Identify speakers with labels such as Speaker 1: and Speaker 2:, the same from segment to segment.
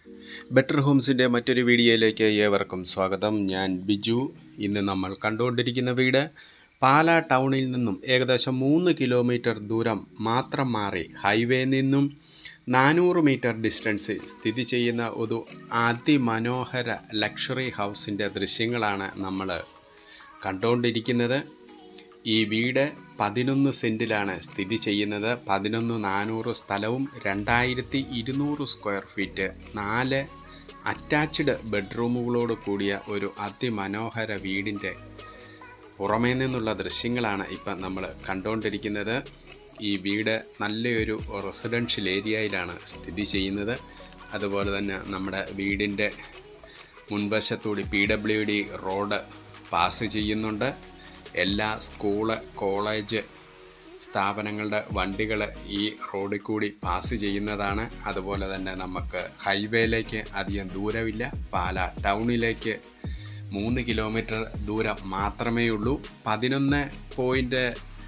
Speaker 1: better ഹോംസിൻ്റെ മറ്റൊരു വീഡിയോയിലേക്ക് ഏവർക്കും സ്വാഗതം ഞാൻ ബിജു ഇന്ന് നമ്മൾ കണ്ടുകൊണ്ടിരിക്കുന്ന വീട് പാലാ ടൗണിൽ നിന്നും ഏകദേശം മൂന്ന് കിലോമീറ്റർ ദൂരം മാത്രം മാറി ഹൈവേ നിന്നും നാനൂറ് മീറ്റർ ഡിസ്റ്റൻസിൽ സ്ഥിതി ചെയ്യുന്ന ഒരു അതിമനോഹര ലക്ഷറി ഹൗസിൻ്റെ ദൃശ്യങ്ങളാണ് നമ്മൾ കണ്ടുകൊണ്ടിരിക്കുന്നത് ഈ വീട് പതിനൊന്ന് സെൻറ്റിലാണ് സ്ഥിതി ചെയ്യുന്നത് പതിനൊന്ന് നാനൂറ് സ്ഥലവും രണ്ടായിരത്തി ഇരുന്നൂറ് സ്ക്വയർ ഫീറ്റ് നാല് അറ്റാച്ച്ഡ് ബെഡ്റൂമുകളോട് കൂടിയ ഒരു അതിമനോഹര വീടിൻ്റെ പുറമേ നിന്നുള്ള ദൃശ്യങ്ങളാണ് ഇപ്പം നമ്മൾ കണ്ടുകൊണ്ടിരിക്കുന്നത് ഈ വീട് നല്ലൊരു റെസിഡൻഷ്യൽ ഏരിയയിലാണ് സ്ഥിതി ചെയ്യുന്നത് അതുപോലെ തന്നെ നമ്മുടെ വീടിൻ്റെ മുൻവശത്തൂടി P W D road pass ചെയ്യുന്നുണ്ട് എല്ലാ സ്കൂള് കോളേജ് സ്ഥാപനങ്ങളുടെ വണ്ടികൾ ഈ റോഡിൽ കൂടി പാസ് ചെയ്യുന്നതാണ് അതുപോലെ തന്നെ നമുക്ക് ഹൈവേയിലേക്ക് അധികം ദൂരമില്ല പാല ടൗണിലേക്ക് മൂന്ന് കിലോമീറ്റർ ദൂരം മാത്രമേ ഉള്ളൂ പതിനൊന്ന് പോയിൻറ്റ്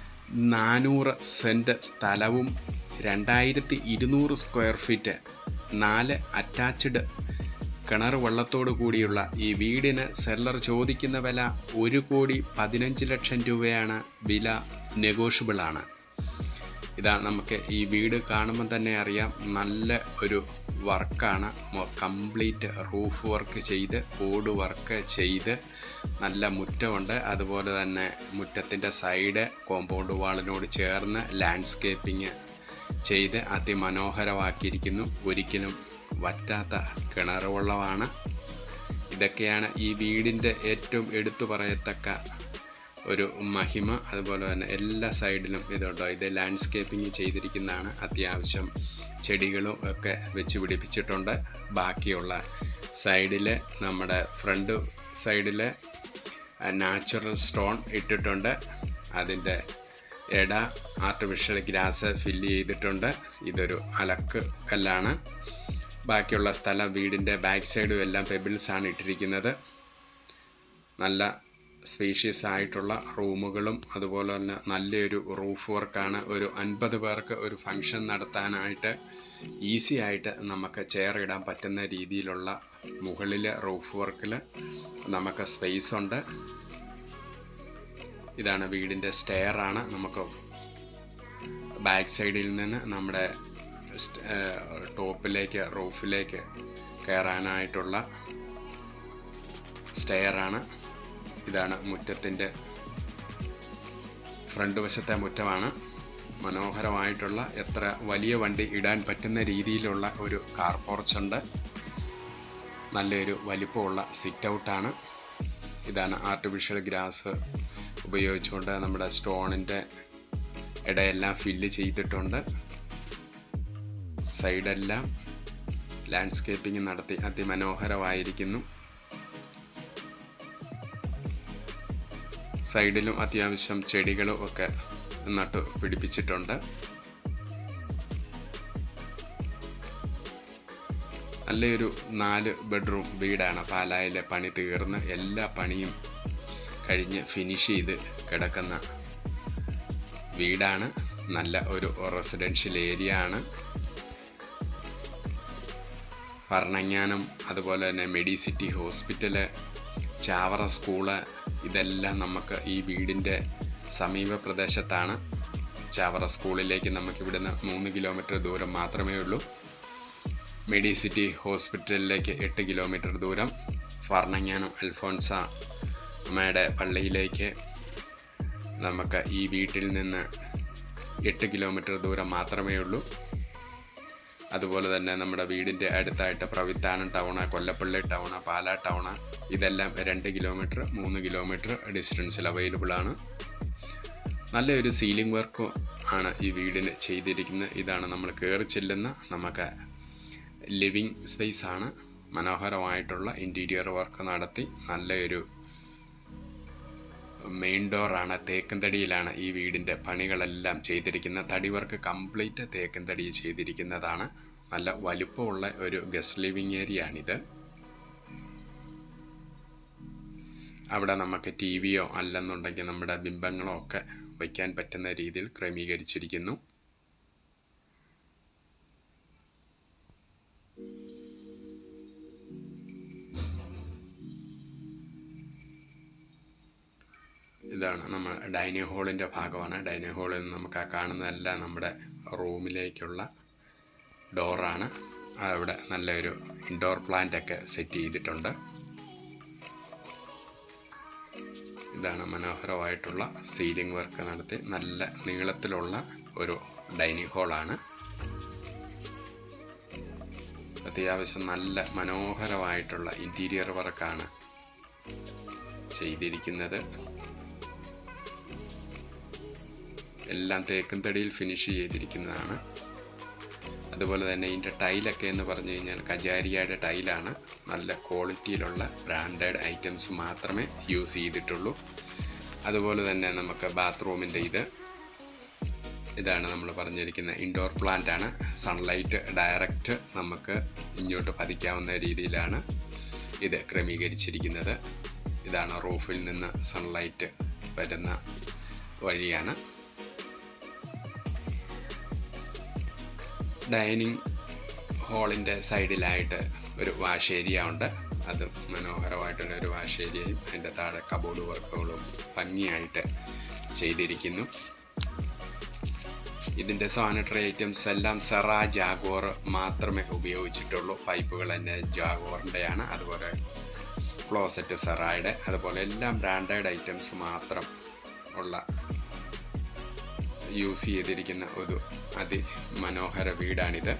Speaker 1: നാനൂറ് സെൻറ്റ് സ്ഥലവും രണ്ടായിരത്തി ഇരുന്നൂറ് സ്ക്വയർ ഫീറ്റ് നാല് അറ്റാച്ച്ഡ് കിണർ വെള്ളത്തോടു കൂടിയുള്ള ഈ വീടിന് സെല്ലർ ചോദിക്കുന്ന വില ഒരു കോടി പതിനഞ്ച് ലക്ഷം രൂപയാണ് വില നെഗോഷ്യബിൾ ആണ് ഇതാ നമുക്ക് ഈ വീട് കാണുമ്പോൾ തന്നെ അറിയാം നല്ല ഒരു വർക്കാണ് കംപ്ലീറ്റ് റൂഫ് വർക്ക് ചെയ്ത് ബോർഡ് വർക്ക് ചെയ്ത് നല്ല മുറ്റമുണ്ട് അതുപോലെ തന്നെ മുറ്റത്തിൻ്റെ സൈഡ് കോമ്പൗണ്ട് വാളിനോട് ചേർന്ന് ലാൻഡ്സ്കേപ്പിംഗ് ചെയ്ത് അതിമനോഹരമാക്കിയിരിക്കുന്നു ഒരിക്കലും വറ്റാത്ത കിണർ വെള്ളമാണ് ഇതൊക്കെയാണ് ഈ വീടിൻ്റെ ഏറ്റവും എടുത്തു പറയത്തക്ക ഒരു മഹിമ അതുപോലെ തന്നെ എല്ലാ സൈഡിലും ഇതുണ്ടോ ഇത് ലാൻഡ്സ്കേപ്പിംഗ് ചെയ്തിരിക്കുന്നതാണ് അത്യാവശ്യം ചെടികളും ഒക്കെ വെച്ച് പിടിപ്പിച്ചിട്ടുണ്ട് ബാക്കിയുള്ള സൈഡിൽ നമ്മുടെ ഫ്രണ്ട് സൈഡിൽ നാച്ചുറൽ സ്റ്റോൺ ഇട്ടിട്ടുണ്ട് അതിൻ്റെ ഇട ആർട്ടിഫിഷ്യൽ ഗ്രാസ് ഫില്ല് ചെയ്തിട്ടുണ്ട് ഇതൊരു അലക്ക് കല്ലാണ് ബാക്കിയുള്ള സ്ഥലം വീടിൻ്റെ ബാക്ക് സൈഡും എല്ലാം പെബിൾസ് ആണ് ഇട്ടിരിക്കുന്നത് നല്ല സ്പേഷ്യസ് ആയിട്ടുള്ള റൂമുകളും അതുപോലെ തന്നെ നല്ലൊരു റൂഫ് വർക്കാണ് ഒരു അൻപത് പേർക്ക് ഒരു ഫങ്ഷൻ നടത്താനായിട്ട് ഈസി ആയിട്ട് നമുക്ക് ചെയർ ഇടാൻ പറ്റുന്ന രീതിയിലുള്ള മുകളിലെ റൂഫ് വർക്കിൽ നമുക്ക് സ്പേസ് ഉണ്ട് ഇതാണ് വീടിൻ്റെ സ്റ്റെയർ ആണ് നമുക്ക് ബാക്ക് സൈഡിൽ നിന്ന് നമ്മുടെ ടോപ്പിലേക്ക് റൂഫിലേക്ക് കയറാനായിട്ടുള്ള സ്റ്റെയറാണ് ഇതാണ് മുറ്റത്തിൻ്റെ ഫ്രണ്ട് വശത്തെ മുറ്റമാണ് മനോഹരമായിട്ടുള്ള എത്ര വലിയ വണ്ടി ഇടാൻ പറ്റുന്ന രീതിയിലുള്ള ഒരു കാർ പോർച്ചുണ്ട് നല്ലൊരു വലിപ്പമുള്ള സിറ്റ് ഔട്ടാണ് ഇതാണ് ആർട്ടിഫിഷ്യൽ ഗ്രാസ് ഉപയോഗിച്ചുകൊണ്ട് നമ്മുടെ സ്റ്റോണിൻ്റെ ഇടയെല്ലാം ഫില്ല് ചെയ്തിട്ടുണ്ട് സൈഡെല്ലാം ലാൻഡ്സ്കേപ്പിംഗ് നടത്തി അതിമനോഹരമായിരിക്കുന്നു സൈഡിലും അത്യാവശ്യം ചെടികളും ഒക്കെ നട്ടു പിടിപ്പിച്ചിട്ടുണ്ട് നല്ലൊരു നാല് ബെഡ്റൂം വീടാണ് പാലായിലെ പണി തീർന്ന് എല്ലാ പണിയും കഴിഞ്ഞ് ഫിനിഷ് ചെയ്ത് കിടക്കുന്ന വീടാണ് നല്ല ഒരു റെസിഡൻഷ്യൽ ഏരിയ ആണ് ഭരണങ്ങാനം അതുപോലെ തന്നെ മെഡിസിറ്റി ഹോസ്പിറ്റല് ചാവറ സ്കൂള് ഇതെല്ലാം നമുക്ക് ഈ വീടിൻ്റെ സമീപ പ്രദേശത്താണ് ചാവറ സ്കൂളിലേക്ക് നമുക്ക് ഇവിടുന്ന് മൂന്ന് കിലോമീറ്റർ ദൂരം മാത്രമേ ഉള്ളൂ മെഡിസിറ്റി ഹോസ്പിറ്റലിലേക്ക് എട്ട് കിലോമീറ്റർ ദൂരം ഫർണങ്ങാനം അൽഫോൺസ അമ്മയുടെ പള്ളിയിലേക്ക് നമുക്ക് ഈ വീട്ടിൽ നിന്ന് എട്ട് കിലോമീറ്റർ ദൂരം മാത്രമേ ഉള്ളൂ അതുപോലെ തന്നെ നമ്മുടെ വീടിൻ്റെ അടുത്തായിട്ട് Pravithanam town Kollappally town Pala town ഇതെല്ലാം രണ്ട് കിലോമീറ്റർ മൂന്ന് കിലോമീറ്റർ ഡിസ്റ്റൻസിൽ അവൈലബിൾ ആണ് നല്ലൊരു സീലിംഗ് വർക്കും ആണ് ഈ വീടിന് ചെയ്തിരിക്കുന്നത് ഇതാണ് നമ്മൾ കയറി ചെല്ലുന്ന നമുക്ക് ലിവിങ് സ്പേസ് ആണ് മനോഹരമായിട്ടുള്ള ഇൻറ്റീരിയർ വർക്ക് നടത്തി നല്ലൊരു മെയിൻ ഡോറാണ് തേക്കൻ തടിയിലാണ് ഈ വീടിൻ്റെ പണികളെല്ലാം ചെയ്തിരിക്കുന്ന തടി വർക്ക് കംപ്ലീറ്റ് തേക്കൻ തടി ചെയ്തിരിക്കുന്നതാണ് നല്ല വലുപ്പമുള്ള ഒരു ഗസ്റ്റ് ലിവിങ് ഏരിയ ആണിത് അവിടെ നമുക്ക് ടി വിയോ അല്ലെന്നുണ്ടെങ്കിൽ നമ്മുടെ ബിംബങ്ങളോ ഒക്കെ വയ്ക്കാൻ പറ്റുന്ന രീതിയിൽ ക്രമീകരിച്ചിരിക്കുന്നു ഇതാണ് നമ്മൾ ഡൈനിങ് ഹാളിൻ്റെ ഭാഗമാണ് ഡൈനിങ് ഹാളിൽ നിന്ന് നമുക്ക് ആ കാണുന്നതെല്ലാം നമ്മുടെ റൂമിലേക്കുള്ള ഡോറാണ് അവിടെ നല്ലൊരു ഇൻഡോർ പ്ലാന്റ് ഒക്കെ സെറ്റ് ചെയ്തിട്ടുണ്ട് ഇതാണ് മനോഹരമായിട്ടുള്ള സീലിംഗ് വർക്ക് നടത്തി നല്ല നീളത്തിലുള്ള ഒരു ഡൈനിങ് ഹാളാണ് അത്യാവശ്യം നല്ല മനോഹരമായിട്ടുള്ള ഇൻറ്റീരിയർ വർക്കാണ് ചെയ്തിരിക്കുന്നത് എല്ലാം തേക്കും തടിയിൽ ഫിനിഷ് ചെയ്തിരിക്കുന്നതാണ് അതുപോലെ തന്നെ ഇതിൻ്റെ ടൈലൊക്കെ എന്ന് പറഞ്ഞു കഴിഞ്ഞാൽ കജാരിയയുടെ ടൈലാണ് നല്ല ക്വാളിറ്റിയിലുള്ള ബ്രാൻഡഡ് ഐറ്റംസ് മാത്രമേ യൂസ് ചെയ്തിട്ടുള്ളൂ അതുപോലെ തന്നെ നമുക്ക് ബാത്റൂമിൻ്റെ ഇത് ഇതാണ് നമ്മൾ പറഞ്ഞിരിക്കുന്ന ഇൻഡോർ പ്ലാന്റ് ആണ് സൺലൈറ്റ് ഡയറക്റ്റ് നമുക്ക് ഇങ്ങോട്ട് പതിക്കാവുന്ന രീതിയിലാണ് ഇത് ക്രമീകരിച്ചിരിക്കുന്നത് ഇതാണ് റൂഫിൽ നിന്ന് സൺലൈറ്റ് വരുന്ന വഴിയാണ് ഡൈനിങ് ഹാളിൻ്റെ സൈഡിലായിട്ട് ഒരു വാഷ് ഏരിയ ഉണ്ട് അത് മനോഹരമായിട്ടുള്ള ഒരു വാഷ് ഏരിയയും അതിൻ്റെ താഴെ കബോർഡ് വർക്കുകളും ഭംഗിയായിട്ട് ചെയ്തിരിക്കുന്നു ഇതിൻ്റെ സാനിറ്ററി ഐറ്റംസ് എല്ലാം സെറ ജാഗോർ മാത്രമേ ഉപയോഗിച്ചിട്ടുള്ളൂ പൈപ്പുകൾ തന്നെ ജാഗോറിൻ്റെയാണ് അതുപോലെ ക്ലോസറ്റ് സെറായുടെ അതുപോലെ എല്ലാം ബ്രാൻഡഡ് ഐറ്റംസ് മാത്രം ഉള്ള യൂസ് ചെയ്തിരിക്കുന്ന ഒരു അതിമനോഹര വീടാണിത്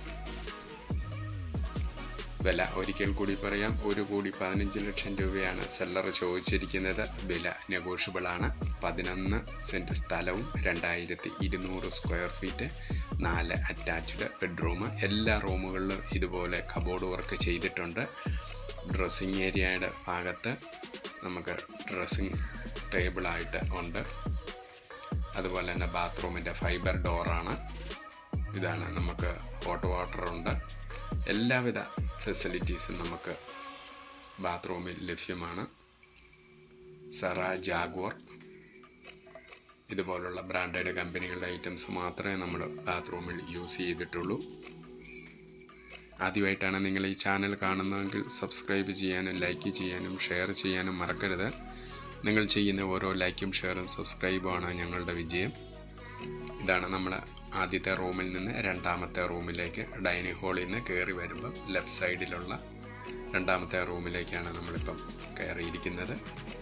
Speaker 1: വില ഒരിക്കൽ കൂടി പറയാം ഒരു കോടി പതിനഞ്ച് ലക്ഷം രൂപയാണ് സെല്ലർ ചോദിച്ചിരിക്കുന്നത് വില നെഗോഷ്യബിൾ ആണ് പതിനൊന്ന് സെൻറ്റ് സ്ഥലവും രണ്ടായിരത്തി ഇരുന്നൂറ് സ്ക്വയർ ഫീറ്റ് നാല് അറ്റാച്ച്ഡ് ബെഡ്റൂം എല്ലാ റൂമുകളിലും ഇതുപോലെ കബോർഡ് വർക്ക് ചെയ്തിട്ടുണ്ട് ഡ്രസ്സിങ് ഏരിയയുടെ ഭാഗത്ത് നമുക്ക് ഡ്രസ്സിങ് ടേബിളായിട്ട് ഉണ്ട് അതുപോലെ തന്നെ ബാത്റൂമിൻ്റെ ഫൈബർ ഡോറാണ് ഇതാണ് നമുക്ക് ഹോട്ട് വാട്ടറുണ്ട് എല്ലാവിധ ഫെസിലിറ്റീസും നമുക്ക് ബാത്റൂമിൽ ലഭ്യമാണ് സെറ ജാഗ്വർ ഇതുപോലുള്ള ബ്രാൻഡഡ് കമ്പനികളുടെ ഐറ്റംസ് മാത്രമേ നമ്മൾ ബാത്റൂമിൽ യൂസ് ചെയ്തിട്ടുള്ളൂ ആദ്യമായിട്ടാണ് നിങ്ങൾ ഈ ചാനൽ കാണുന്നതെങ്കിൽ സബ്സ്ക്രൈബ് ചെയ്യാനും ലൈക്ക് ചെയ്യാനും ഷെയർ ചെയ്യാനും മറക്കരുത് നിങ്ങൾ ചെയ്യുന്ന ഓരോ ലൈക്കും ഷെയറും സബ്സ്ക്രൈബുമാണ് ഞങ്ങളുടെ വിജയം ഇതാണ് നമ്മൾ ആദ്യത്തെ റൂമിൽ നിന്ന് രണ്ടാമത്തെ റൂമിലേക്ക് ഡൈനിങ് ഹാളിൽ നിന്ന് കയറി വരുമ്പോൾ ലെഫ്റ്റ് സൈഡിലുള്ള രണ്ടാമത്തെ റൂമിലേക്കാണ് നമ്മളിപ്പം കയറിയിരിക്കുന്നത്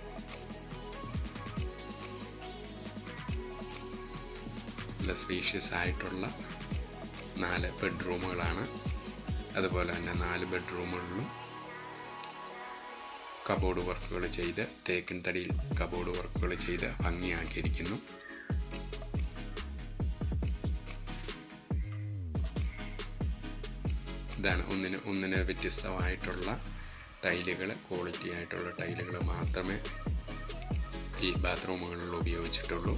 Speaker 1: നല്ല സ്പീഷ്യസ് ആയിട്ടുള്ള നാല് ബെഡ്റൂമുകളാണ് അതുപോലെ തന്നെ നാല് ബെഡ്റൂമുകളിലും കബോർഡ് വർക്കുകൾ ചെയ്ത് തേക്കിൻ തടിയിൽ കബോർഡ് വർക്കുകൾ ചെയ്ത് ഭംഗിയാക്കിയിരിക്കുന്നു ഇതാണ് ഒന്നിന് ഒന്നിന് വ്യത്യസ്തമായിട്ടുള്ള ടൈലുകൾ ക്വാളിറ്റി ആയിട്ടുള്ള ടൈലുകൾ മാത്രമേ ഈ ബാത്റൂമുകളിൽ ഉപയോഗിച്ചിട്ടുള്ളൂ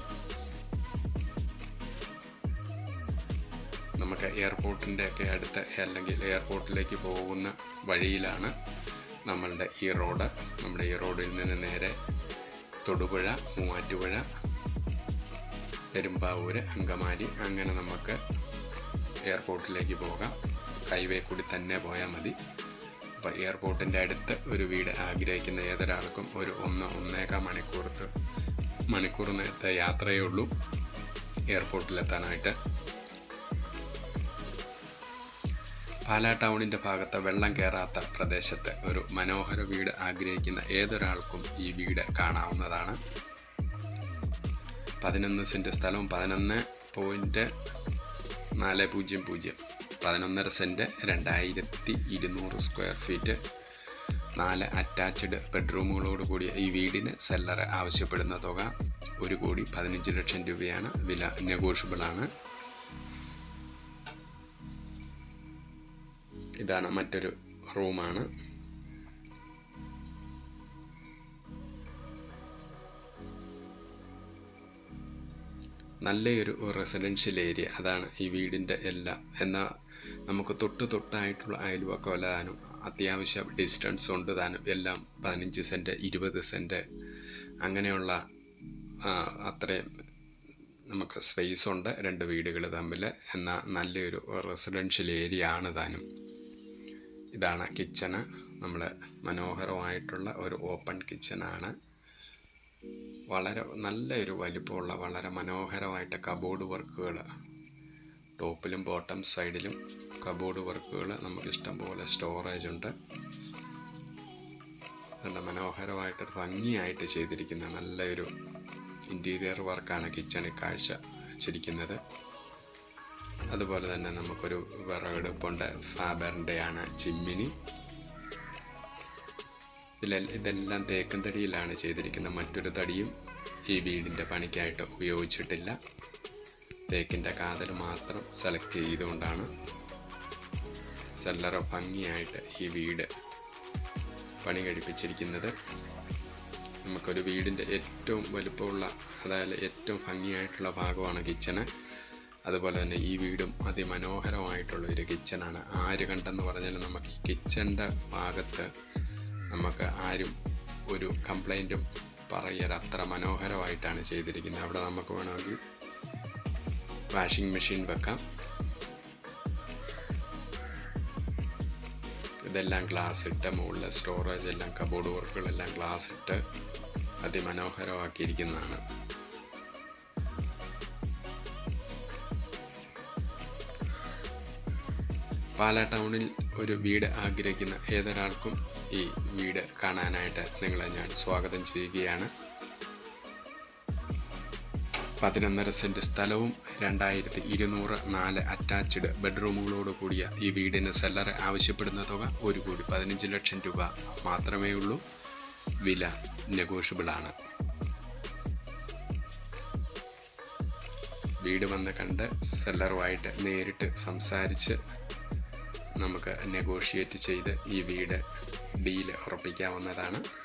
Speaker 1: നമുക്ക് എയർപോർട്ടിൻ്റെ ഒക്കെ അടുത്ത് അല്ലെങ്കിൽ എയർപോർട്ടിലേക്ക് പോകുന്ന വഴിയിലാണ് നമ്മളുടെ ഈ റോഡ് നമ്മുടെ ഈ റോഡിൽ നിന്ന് നേരെ തൊടുപുഴ മൂവാറ്റുപുഴ പെരുമ്പാവൂർ അങ്കമാലി അങ്ങനെ നമുക്ക് എയർപോർട്ടിലേക്ക് പോകാം ഹൈവേ കൂടി തന്നെ പോയാൽ മതി അപ്പോൾ എയർപോർട്ടിൻ്റെ അടുത്ത് ഒരു വീട് ആഗ്രഹിക്കുന്ന ഏതൊരാൾക്കും ഒരു ഒന്ന് ഒന്നേകാൽ മണിക്കൂർക്ക് മണിക്കൂർ നേരത്തെ യാത്രയേ ഉള്ളൂ എയർപോർട്ടിലെത്താനായിട്ട് പാലാ ടൗണിൻ്റെ ഭാഗത്ത് വെള്ളം കയറാത്ത പ്രദേശത്ത് ഒരു മനോഹര വീട് ആഗ്രഹിക്കുന്ന ഏതൊരാൾക്കും ഈ വീട് കാണാവുന്നതാണ് പതിനൊന്ന് സെൻറ്റ് സ്ഥലവും പതിനൊന്ന് പോയിൻറ്റ് നാല് പൂജ്യം പൂജ്യം പതിനൊന്നര സെൻറ്റ് രണ്ടായിരത്തി ഇരുന്നൂറ് സ്ക്വയർ ഫീറ്റ് നാല് അറ്റാച്ച്ഡ് ബെഡ്റൂമുകളോട് കൂടിയ ഈ വീടിന് സെല്ലർ ആവശ്യപ്പെടുന്ന തുക ഒരു കോടി പതിനഞ്ച് ലക്ഷം രൂപയാണ് വില നെഗോഷ്യബിളാണ് ഇതാണ് മറ്റൊരു റൂമാണ് നല്ലൊരു റെസിഡൻഷ്യൽ ഏരിയ അതാണ് ഈ വീടിൻ്റെ എല്ലാം എന്നാൽ നമുക്ക് തൊട്ട് തൊട്ടായിട്ടുള്ള അയൽവക്കം അല്ലാതാനും അത്യാവശ്യം ഡിസ്റ്റൻസ് ഉണ്ട് താനും എല്ലാം പതിനഞ്ച് സെൻറ്റ് ഇരുപത് സെൻറ്റ് അങ്ങനെയുള്ള അത്രയും നമുക്ക് സ്പേസ് ഉണ്ട് രണ്ട് വീടുകൾ തമ്മിൽ എന്നാൽ നല്ലൊരു റെസിഡൻഷ്യൽ ഏരിയ ആണ് താനും ഇതാണ് കിച്ചണ് നമ്മൾ മനോഹരമായിട്ടുള്ള ഒരു ഓപ്പൺ കിച്ചണാണ് വളരെ നല്ലൊരു വലിപ്പമുള്ള വളരെ മനോഹരമായിട്ട് കബോർഡ് വർക്കുകൾ ടോപ്പിലും ബോട്ടം സൈഡിലും കബോർഡ് വർക്കുകൾ നമുക്ക് ഇഷ്ടം പോലെ സ്റ്റോറേജ് ഉണ്ട് നല്ല മനോഹരമായിട്ട് ഭംഗിയായിട്ട് ചെയ്തിരിക്കുന്ന നല്ലൊരു ഇൻറ്റീരിയർ വർക്കാണ് കിച്ചണിൽ കാഴ്ച വെച്ചിരിക്കുന്നത് അതുപോലെ തന്നെ നമുക്കൊരു വിറകെടുപ്പുണ്ട് ഫാബറിൻ്റെ ആണ് ചിമ്മിനി ഇതിലെ ഇതെല്ലാം തേക്കും തടിയിലാണ് ചെയ്തിരിക്കുന്നത് മറ്റൊരു തടിയും ഈ വീടിൻ്റെ പണിക്കായിട്ട് ഉപയോഗിച്ചിട്ടില്ല തേക്കിൻ്റെ കാതൽ മാത്രം സെലക്ട് ചെയ്തുകൊണ്ടാണ് സെല്ലറ ഭംഗിയായിട്ട് ഈ വീട് പണി കഴിപ്പിച്ചിരിക്കുന്നത് നമുക്കൊരു വീടിൻ്റെ ഏറ്റവും വലുപ്പമുള്ള അതായത് ഏറ്റവും ഭംഗിയായിട്ടുള്ള ഭാഗമാണ് കിച്ചണ് അതുപോലെ തന്നെ ഈ വീടും അതിമനോഹരമായിട്ടുള്ള ഒരു കിച്ചണാണ് ആര് കണ്ടെന്ന് പറഞ്ഞാൽ നമുക്ക് ഈ കിച്ചണിൻ്റെ ഭാഗത്ത് നമുക്ക് ആരും ഒരു കംപ്ലൈൻറ്റും പറയരുത് അത്ര മനോഹരമായിട്ടാണ് ചെയ്തിരിക്കുന്നത് അവിടെ നമുക്ക് വേണമെങ്കിൽ വാഷിംഗ് മെഷീൻ വെക്കാം ഇതെല്ലാം ഗ്ലാസ് ഇട്ട് മുകളിലെ സ്റ്റോറേജ് എല്ലാം കബോർഡ് വർക്കുകളെല്ലാം ഗ്ലാസ് ഇട്ട് അതിമനോഹരമാക്കിയിരിക്കുന്നതാണ് പാലാ ടൗണിൽ ഒരു വീട് ആഗ്രഹിക്കുന്ന ഏതൊരാൾക്കും ഈ വീട് കാണാനായിട്ട് നിങ്ങളെ ഞാൻ സ്വാഗതം ചെയ്യുകയാണ് പതിനൊന്നര സെൻറ്റ് സ്ഥലവും രണ്ടായിരത്തി ഇരുന്നൂറ് നാല് അറ്റാച്ച്ഡ് ബെഡ്റൂമുകളോട് കൂടിയ ഈ വീടിന് സെല്ലർ ആവശ്യപ്പെടുന്ന തുക ഒരു കോടി പതിനഞ്ച് ലക്ഷം രൂപ മാത്രമേ ഉള്ളൂ വില നെഗോഷ്യബിളാണ് വീട് വന്ന് കണ്ട് സെല്ലറുമായിട്ട് നേരിട്ട് സംസാരിച്ച് നമുക്ക് നെഗോഷിയേറ്റ് ചെയ്ത് ഈ വീട് ഡീല് ഉറപ്പിക്കാവുന്നതാണ്